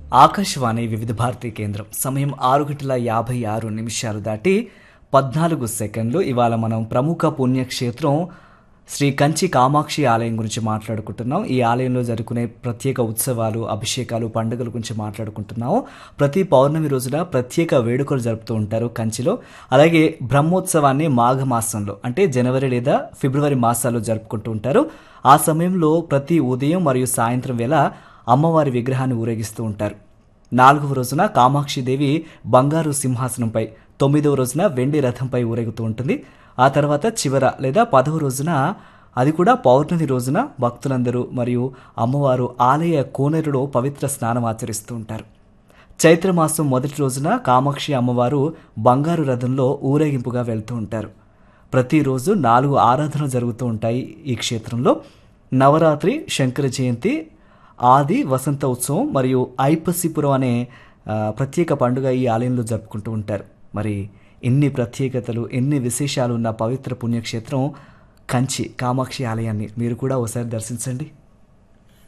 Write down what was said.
ఆకాశవాణి వివిధ భారతి కేంద్రం సమయం ఆరు గంటల యాభై ఆరు నిమిషాలు దాటి పద్నాలుగు సెకండ్లు ఇవాళ మనం ప్రముఖ పుణ్యక్షేత్రం శ్రీ కంచి కామాక్షి ఆలయం గురించి మాట్లాడుకుంటున్నాం ఈ ఆలయంలో జరుపుకునే ప్రత్యేక ఉత్సవాలు అభిషేకాలు పండుగల గురించి మాట్లాడుకుంటున్నాము ప్రతి పౌర్ణమి రోజున ప్రత్యేక వేడుకలు జరుపుతూ ఉంటారు కంచిలో అలాగే బ్రహ్మోత్సవాన్ని మాఘమాసంలో అంటే జనవరి లేదా ఫిబ్రవరి మాసాల్లో జరుపుకుంటూ ఉంటారు ఆ సమయంలో ప్రతి ఉదయం మరియు సాయంత్రం వేళ అమ్మవారి విగ్రహాన్ని ఊరేగిస్తూ ఉంటారు నాలుగవ రోజున కామాక్షిదేవి బంగారు సింహాసనంపై తొమ్మిదవ రోజున వెండి రథంపై ఊరేగుతూ ఉంటుంది ఆ తర్వాత చివర లేదా పదవ రోజున అది కూడా పౌర్ణమి రోజున భక్తులందరూ మరియు అమ్మవారు ఆలయ కోనేరులో పవిత్ర స్నానం ఆచరిస్తూ ఉంటారు చైత్రమాసం మొదటి రోజున కామాక్షి అమ్మవారు బంగారు రథంలో ఊరేగింపుగా వెళ్తూ ఉంటారు ప్రతిరోజు నాలుగు ఆరాధనలు జరుగుతూ ఉంటాయి ఈ క్షేత్రంలో నవరాత్రి శంకర జయంతి ఆది వసంత ఉత్సవం మరియు ఐపసిపురం అనే ఆ, ప్రత్యేక పండుగ ఈ ఆలయంలో జరుపుకుంటూ ఉంటారు మరి ఎన్ని ప్రత్యేకతలు ఎన్ని విశేషాలు ఉన్న పవిత్ర పుణ్యక్షేత్రం కంచి కామాక్షి ఆలయాన్ని మీరు కూడా ఒకసారి దర్శించండి